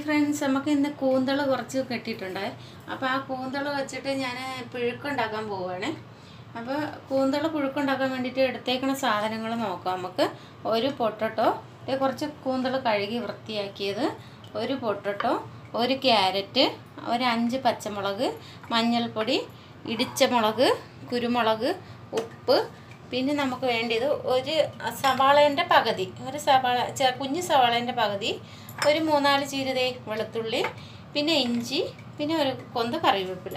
Friends നമുക്ക് ഇന്ന് കൂന്തൾ കുറച്ച് കെട്ടിയിട്ടുണ്ട് അപ്പോൾ ആ കൂന്തൾ വെച്ചിട്ട് ഞാൻ പുഴുക്കുണ്ടാക്കാൻ പോവുകയാണ് അപ്പോൾ കൂന്തൾ പുഴുക്കുണ്ടാക്കാൻ വേണ്ടിയിട്ട് എടുത്തേക്കുന്ന സാധനങ്ങൾ നോക്കാം നമുക്ക് ഒരു പൊട്ടറ്റോ ഇത് കുറച്ച് കൂന്തൾ കഴുകി വൃത്തിയാക്കിയത് ഒരു പൊട്ടറ്റോ ഒരു ക്യാരറ്റ് ഒരു അഞ്ച് പച്ചമുളക് മഞ്ഞൾപ്പൊടി ഇടിച്ച മുളക് കുരുമുളക് ഉപ്പ് പിന്നെ നമുക്ക് വേണ്ടിയത് ഒരു സവാളേൻ്റെ പകുതി ഒരു സവാള ചെ- കുഞ്ഞ് സവാളേൻ്റെ പകുതി ഒരു മൂന്നാല് ചീരതേ വെളുത്തുള്ളി പിന്നെ ഇഞ്ചി പിന്നെ ഒരു കൊന്ത കറിവേപ്പില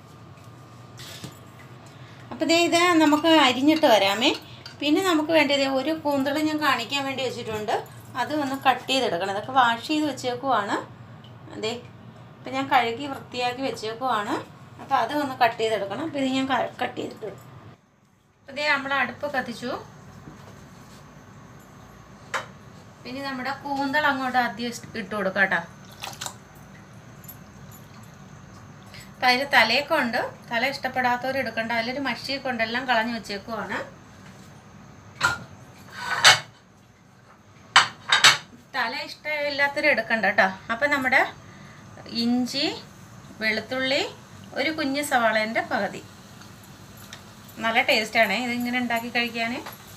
അപ്പോൾ ദേ ഇത് നമുക്ക് അരിഞ്ഞിട്ട് വരാമേ പിന്നെ നമുക്ക് വേണ്ടത് ഒരു കൂന്തൾ ഞാൻ കാണിക്കാൻ വേണ്ടി വെച്ചിട്ടുണ്ട് അത് ഒന്ന് കട്ട് ചെയ്തെടുക്കണം ഇതൊക്കെ വാഷ് ചെയ്ത് വെച്ചേക്കുവാണ് അതെ ഇപ്പം ഞാൻ കഴുകി വൃത്തിയാക്കി വെച്ചേക്കുവാണ് അപ്പോൾ അത് ഒന്ന് കട്ട് ചെയ്തെടുക്കണം അപ്പോൾ ഇത് ഞാൻ കട്ട് ചെയ്തിട്ട് വരും. അപ്പോൾ ഇതേ നമ്മൾ അടുപ്പ് കത്തിച്ചു പിന്നെ നമ്മുടെ കൂന്തൾ അങ്ങോട്ട് ആദ്യം ഇസ് ഇട്ട് കൊടുക്കാം കേട്ടോ അപ്പം അതിൽ തലയൊക്കെ ഉണ്ട് തല ഇഷ്ടപ്പെടാത്തവർ എടുക്കണ്ട അതിലൊരു മഷിയൊക്കെ ഉണ്ട് എല്ലാം കളഞ്ഞു വെച്ചേക്കുവാണ് തല ഇഷ്ടമില്ലാത്തവർ എടുക്കണ്ട കേട്ടോ അപ്പം നമ്മുടെ ഇഞ്ചി വെളുത്തുള്ളി ഒരു കുഞ്ഞ് സവാളേൻ്റെ പകുതി നല്ല ടേസ്റ്റാണ് ഇതിങ്ങനെ ഉണ്ടാക്കി കഴിക്കാൻ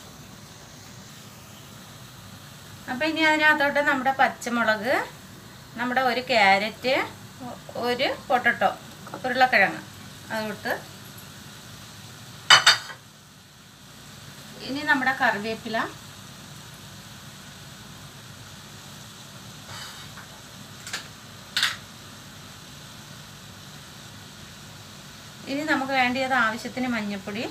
അപ്പോൾ ഇനി അതിനകത്തോട്ട് നമ്മുടെ പച്ചമുളക് നമ്മുടെ ഒരു ക്യാരറ്റ് ഒരു പൊട്ടറ്റോ ഉരുളക്കിഴങ്ങ് അതിട്ട് ഇനി നമ്മുടെ കറിവേപ്പില ഇനി നമുക്ക് വേണ്ടിയത് ആവശ്യത്തിന് മഞ്ഞൾപ്പൊടി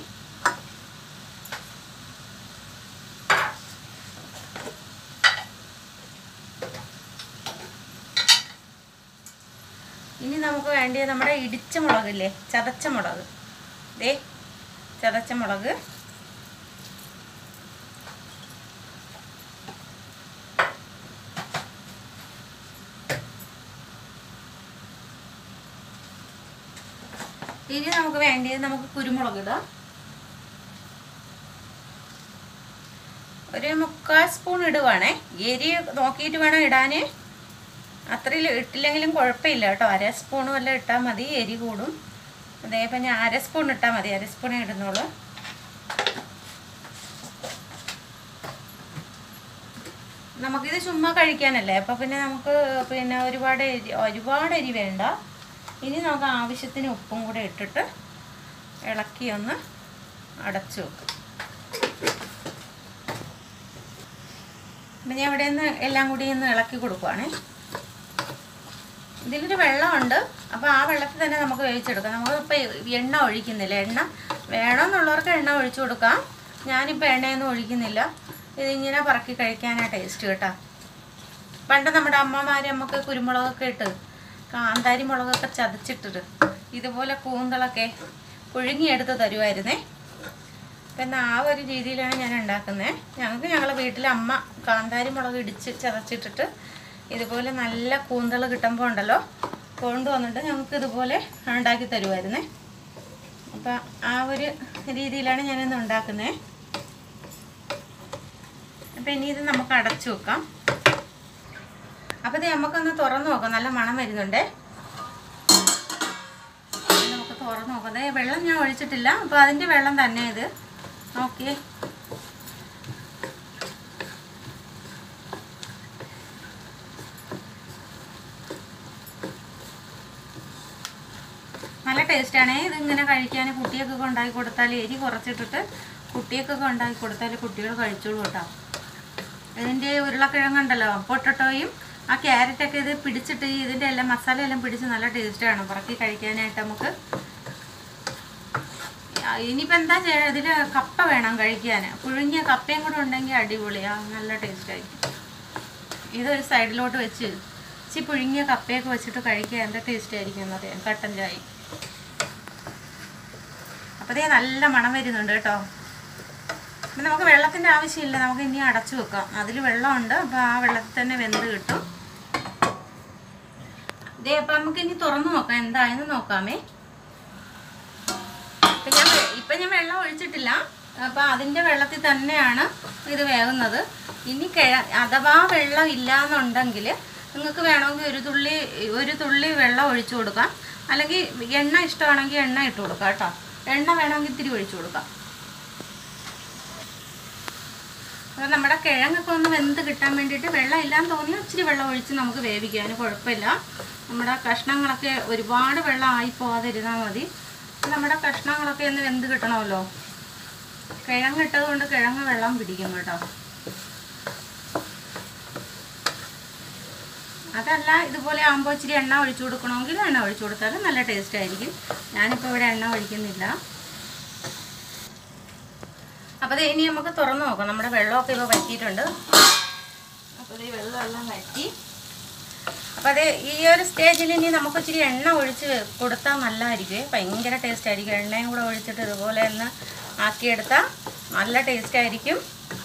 ഇനി നമുക്ക് വേണ്ടിയത് നമ്മുടെ ഇടിച്ച മുളകില്ലേ ചതച്ച മുളക് ദേ ചതച്ച മുളക് ഇനി നമുക്ക് വേണ്ടിയത് നമുക്ക് കുരുമുളക് ഇടാം ഒരു മുക്കാൽ സ്പൂൺ ഇടുവാണേ എരി നോക്കിയിട്ട് വേണം ഇടാൻ അത്രയിൽ ഇട്ടില്ലെങ്കിലും കുഴപ്പമില്ല കേട്ടോ അര സ്പൂൺ വല്ലതും ഇട്ടാൽ മതി എരി കൂടും അതേപോലെ ഞാൻ അര സ്പൂൺ ഇട്ടാൽ മതി അര സ്പൂണേ ഇടുന്നുള്ളൂ നമുക്കിത് ചുമ്മാ കഴിക്കാനല്ലേ അപ്പോൾ പിന്നെ നമുക്ക് പിന്നെ ഒരുപാട് എരി ഒരുപാട് എരി വേണ്ട ഇനി നമുക്ക് ആവശ്യത്തിന് ഉപ്പും കൂടെ ഇട്ടിട്ട് ഇളക്കി ഒന്ന് അടച്ചു വെക്കും അപ്പം ഞാൻ ഇവിടെ നിന്ന് എല്ലാം കൂടി ഒന്ന് ഇളക്കി കൊടുക്കുവാണേ ഇതിലൊരു വെള്ളമുണ്ട് അപ്പോൾ ആ വെള്ളത്തിൽ തന്നെ നമുക്ക് വേവിച്ചെടുക്കാം നമ്മളിപ്പോൾ എണ്ണ ഒഴിക്കുന്നില്ല എണ്ണ വേണമെന്നുള്ളവർക്ക് എണ്ണ ഒഴിച്ചു കൊടുക്കാം ഞാനിപ്പോൾ എണ്ണയൊന്നും ഒഴിക്കുന്നില്ല ഇതിങ്ങനെ പറക്കി കഴിക്കാനാണ് ടേസ്റ്റ് കേട്ടോ പണ്ട് നമ്മുടെ അമ്മമാർ നമുക്ക് കുരുമുളകൊക്കെ ഇട്ട് കാന്താരി മുളകൊക്കെ ചതച്ചിട്ടിട്ട് ഇതുപോലെ കൂന്തളൊക്കെ പുഴുങ്ങിയെടുത്ത് തരുമായിരുന്നേ അപ്പം എന്നാൽ ആ ഒരു രീതിയിലാണ് ഞാൻ ഉണ്ടാക്കുന്നത് ഞങ്ങൾക്ക് ഞങ്ങളെ വീട്ടിലെ അമ്മ കാന്താരി മുളക് ഇടിച്ച് ചതച്ചിട്ടിട്ട് ഇതുപോലെ നല്ല കൂന്തൾ കിട്ടുമ്പോൾ ഉണ്ടല്ലോ കൊണ്ടുവന്നിട്ട് ഞങ്ങൾക്ക് ഇതുപോലെ ഉണ്ടാക്കി തരുമായിരുന്നേ അപ്പം ആ ഒരു രീതിയിലാണ് ഞാനിന്ന് ഉണ്ടാക്കുന്നത് അപ്പം ഇനി ഇത് നമുക്ക് അടച്ചു വെക്കാം അപ്പോൾ ഇത് നമുക്കൊന്ന് തുറന്നു നോക്കാം നല്ല മണം വരുന്നുണ്ടേ നമുക്ക് തുറന്നു നോക്കാം ദേ വെള്ളം ഞാൻ ഒഴിച്ചിട്ടില്ല അപ്പോൾ അതിൻ്റെ വെള്ളം തന്നെ ഇത് നോക്കിയേ നല്ല ടേസ്റ്റാണേ ഇതിങ്ങനെ കഴിക്കാൻ കുട്ടിയൊക്കെ ഉണ്ടാക്കി കൊടുത്താൽ എരി കുറച്ചിട്ടിട്ട് കുട്ടിയൊക്കെ ഉണ്ടാക്കി കൊടുത്താൽ കുട്ടികൾ കഴിച്ചോളൂ കേട്ടോ ഇതിൻ്റെ ഉരുളക്കിഴങ്ങുണ്ടല്ലോ പൊട്ടറ്റോയും ആ ക്യാരറ്റൊക്കെ ഇത് പിടിച്ചിട്ട് ഈ ഇതിൻ്റെ എല്ലാം മസാല എല്ലാം പിടിച്ച് നല്ല ടേസ്റ്റാണ് പുറക്കി കഴിക്കാനായിട്ട് നമുക്ക് ആ, ഇനിയിപ്പോൾ എന്താ ചെയ്യുക ഇതിൽ കപ്പ വേണം കഴിക്കാൻ പുഴുങ്ങിയ കപ്പയും കൂടെ ഉണ്ടെങ്കിൽ അടിപൊളിയാണ് നല്ല ടേസ്റ്റായിരിക്കും ഇതൊരു സൈഡിലോട്ട് വെച്ച് ഇച്ചിരി പുഴുങ്ങിയ കപ്പയൊക്കെ വെച്ചിട്ട് കഴിക്കാൻ എന്താ ടേസ്റ്റ് ആയിരിക്കും എന്നറിയാം കട്ടൻ ചായ അപ്പോൾ ഇതേ നല്ല മണം വരുന്നുണ്ട് കേട്ടോ അപ്പം നമുക്ക് വെള്ളത്തിൻ്റെ ആവശ്യമില്ല നമുക്ക് ഇനി അടച്ചു വെക്കാം അതിൽ വെള്ളമുണ്ട് അപ്പോൾ ആ വെള്ളത്തിൽ തന്നെ വെന്ത് കിട്ടും ഇതേ അപ്പം നമുക്ക് ഇനി തുറന്നു നോക്കാം എന്തായെന്ന് നോക്കാമേ ഇപ്പം ഞാൻ വെ- ഇപ്പം ഞാൻ വെള്ളം ഒഴിച്ചിട്ടില്ല അപ്പം അതിൻ്റെ വെള്ളത്തിൽ തന്നെയാണ് ഇത് വേകുന്നത് ഇനി കിഴ അഥവാ വെള്ളം ഇല്ലാന്നുണ്ടെങ്കിൽ നിങ്ങൾക്ക് വേണമെങ്കിൽ ഒരു തുള്ളി ഒരു തുള്ളി വെള്ളം ഒഴിച്ചു കൊടുക്കാം അല്ലെങ്കിൽ എണ്ണ ഇഷ്ടമാണെങ്കിൽ എണ്ണ ഇട്ട് കൊടുക്കാം കേട്ടോ എണ്ണ വേണമെങ്കിൽ ഇത്തിരി ഒഴിച്ചു കൊടുക്കാം അപ്പോൾ നമ്മുടെ കിഴങ്ങൊക്കെ ഒന്ന് വെന്ത് കിട്ടാൻ വേണ്ടിയിട്ട് വെള്ളം ഇല്ലാന്ന് തോന്നിയാൽ ഇച്ചിരി വെള്ളം ഒഴിച്ച് നമുക്ക് വേവിക്കാം അതിന് കുഴപ്പമില്ല നമ്മുടെ കഷ്ണങ്ങളൊക്കെ ഒരുപാട് വെള്ളം ആയി പോകാതിരുന്നാൽ മതി നമ്മുടെ കഷ്ണങ്ങളൊക്കെ ഒന്ന് വെന്ത് കിട്ടണമല്ലോ കിഴങ്ങ് ഇട്ടത് കൊണ്ട് കിഴങ്ങ് വെള്ളം പിടിക്കും കേട്ടോ അതല്ല ഇതുപോലെ ആകുമ്പോൾ ഇച്ചിരി എണ്ണ ഒഴിച്ചു കൊടുക്കണമെങ്കിൽ എണ്ണ ഒഴിച്ചു കൊടുത്താൽ നല്ല ടേസ്റ്റ് ആയിരിക്കും ഞാനിപ്പോൾ ഇവിടെ എണ്ണ ഒഴിക്കുന്നില്ല അപ്പോൾ ഇത് ഇനി നമുക്ക് തുറന്ന് നോക്കാം നമ്മുടെ വെള്ളമൊക്കെ ഇപ്പോൾ വറ്റിയിട്ടുണ്ട് അപ്പോൾ ഇത് വെള്ളമെല്ലാം വറ്റി അപ്പോൾ അത് ഈ ഒരു സ്റ്റേജിൽ ഇനി നമുക്ക് ഇച്ചിരി എണ്ണ ഒഴിച്ച് കൊടുത്താൽ നല്ലതായിരിക്കും ഭയങ്കര ടേസ്റ്റ് ആയിരിക്കും എണ്ണയും കൂടെ ഒഴിച്ചിട്ട് ഇതുപോലെ ഒന്ന് ആക്കിയെടുത്താൽ നല്ല ടേസ്റ്റ് ആയിരിക്കും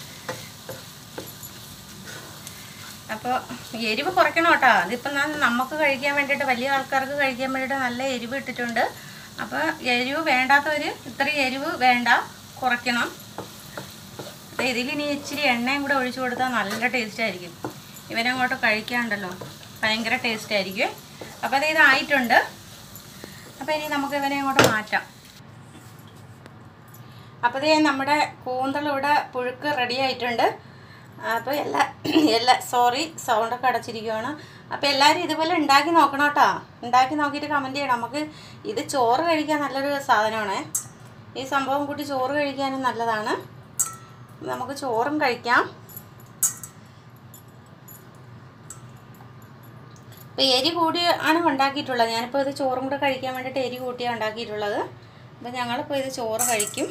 അപ്പോൾ എരിവ് കുറയ്ക്കണം കേട്ടോ അതിപ്പം ഞാൻ നമുക്ക് കഴിക്കാൻ വേണ്ടിയിട്ട് വലിയ ആൾക്കാർക്ക് കഴിക്കാൻ വേണ്ടിയിട്ട് നല്ല എരിവ് ഇട്ടിട്ടുണ്ട് അപ്പോൾ എരിവ് വേണ്ടാത്തവർ ഇത്രയും എരിവ് വേണ്ട കുറയ്ക്കണം ഇതിലിനി ഇച്ചിരി എണ്ണയും കൂടെ ഒഴിച്ചു കൊടുത്താൽ നല്ല ടേസ്റ്റ് ആയിരിക്കും ഇവനങ്ങോട്ട് കഴിക്കാണ്ടല്ലോ ഭയങ്കര ടേസ്റ്റ് ആയിരിക്കും അപ്പോൾ അത് ഇതായിട്ടുണ്ട് അപ്പോൾ ഇനി നമുക്ക് ഇവനെ അങ്ങോട്ട് മാറ്റാം അപ്പോൾ ഇതേ നമ്മുടെ കൂന്തൽ ഇവിടെ പുഴുക്ക് റെഡി ആയിട്ടുണ്ട് അപ്പോൾ എല്ലാ എല്ലാ സോറി സൗണ്ടൊക്കെ അടച്ചിരിക്കുകയാണ് അപ്പോൾ എല്ലാവരും ഇതുപോലെ ഉണ്ടാക്കി നോക്കണം കേട്ടോ ഉണ്ടാക്കി നോക്കിയിട്ട് കമൻറ്റ് ചെയ്യണം നമുക്ക് ഇത് ചോറ് കഴിക്കാൻ നല്ലൊരു സാധനമാണ് ഈ സംഭവം കൂട്ടി ചോറ് കഴിക്കാനും നല്ലതാണ് നമുക്ക് ചോറും കഴിക്കാം അപ്പോൾ എരി കൂടി ആണ് ഉണ്ടാക്കിയിട്ടുള്ളത് ഞാനിപ്പോൾ ഇത് ചോറും കൂടെ കഴിക്കാൻ വേണ്ടിയിട്ട് എരി കൂട്ടിയാണ് ഉണ്ടാക്കിയിട്ടുള്ളത് അപ്പോൾ ഞങ്ങളിപ്പോൾ ഇത് ചോറ് കഴിക്കും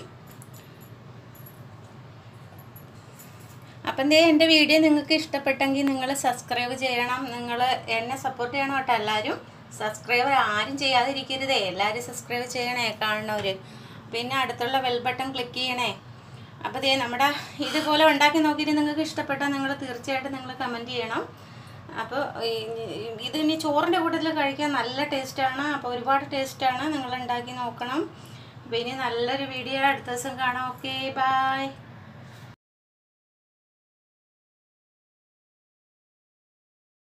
അപ്പം എന്തേ എൻ്റെ വീഡിയോ നിങ്ങൾക്ക് ഇഷ്ടപ്പെട്ടെങ്കിൽ നിങ്ങൾ സബ്സ്ക്രൈബ് ചെയ്യണം നിങ്ങൾ എന്നെ സപ്പോർട്ട് ചെയ്യണം കേട്ടോ എല്ലാവരും സബ്സ്ക്രൈബ് ആരും ചെയ്യാതിരിക്കരുതേ എല്ലാവരും സബ്സ്ക്രൈബ് ചെയ്യണേ കാണുന്നവർ പിന്നെ അടുത്തുള്ള ബെൽ ബട്ടൺ ക്ലിക്ക് ചെയ്യണേ അപ്പോൾ ദേ നമ്മുടെ ഇതുപോലെ ഉണ്ടാക്കി നോക്കിയിട്ട് നിങ്ങൾക്ക് ഇഷ്ടപ്പെട്ടാൽ നിങ്ങൾ തീർച്ചയായിട്ടും നിങ്ങൾ കമൻറ്റ് ചെയ്യണം അപ്പോൾ ഇത് ഇനി ചോറിൻ്റെ കൂട്ടത്തിൽ കഴിക്കാൻ നല്ല ടേസ്റ്റാണ് അപ്പോൾ ഒരുപാട് ടേസ്റ്റാണ് നിങ്ങൾ ഉണ്ടാക്കി നോക്കണം അപ്പോൾ ഇനി നല്ലൊരു വീഡിയോ അടുത്ത ദിവസം കാണാം ഓക്കെ ബായ്